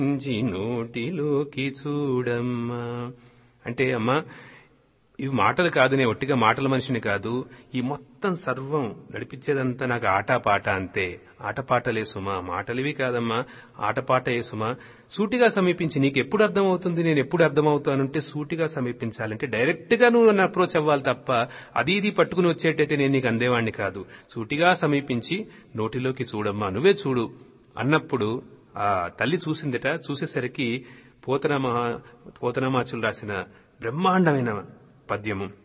ఇంచి నోటిలోకి చూడమ్మా అంటే అమ్మా ఇవి మాటలు కాదు నేను ఒట్టిగా మాటల మనిషిని కాదు ఈ మొత్తం సర్వం నడిపించేదంతా నాకు ఆటపాట అంతే ఆటపాటలే సుమా మాటలివి కాదమ్మా ఆటపాటే సుమా సూటిగా సమీపించి నీకు ఎప్పుడు అర్థమవుతుంది నేను ఎప్పుడు అర్థమవుతానంటే సూటిగా సమీపించాలంటే డైరెక్ట్ గా నువ్వు నన్ను అప్రోచ్ అవ్వాలి తప్ప అది ఇది పట్టుకుని వచ్చేటైతే నేను నీకు అందేవాణ్ణి కాదు సూటిగా సమీపించి నోటిలోకి చూడమ్మా నువ్వే చూడు అన్నప్పుడు ఆ తల్లి చూసిందట చూసేసరికి పోతనమా పోతనమాచులు రాసిన బ్రహ్మాండమైన పద్యము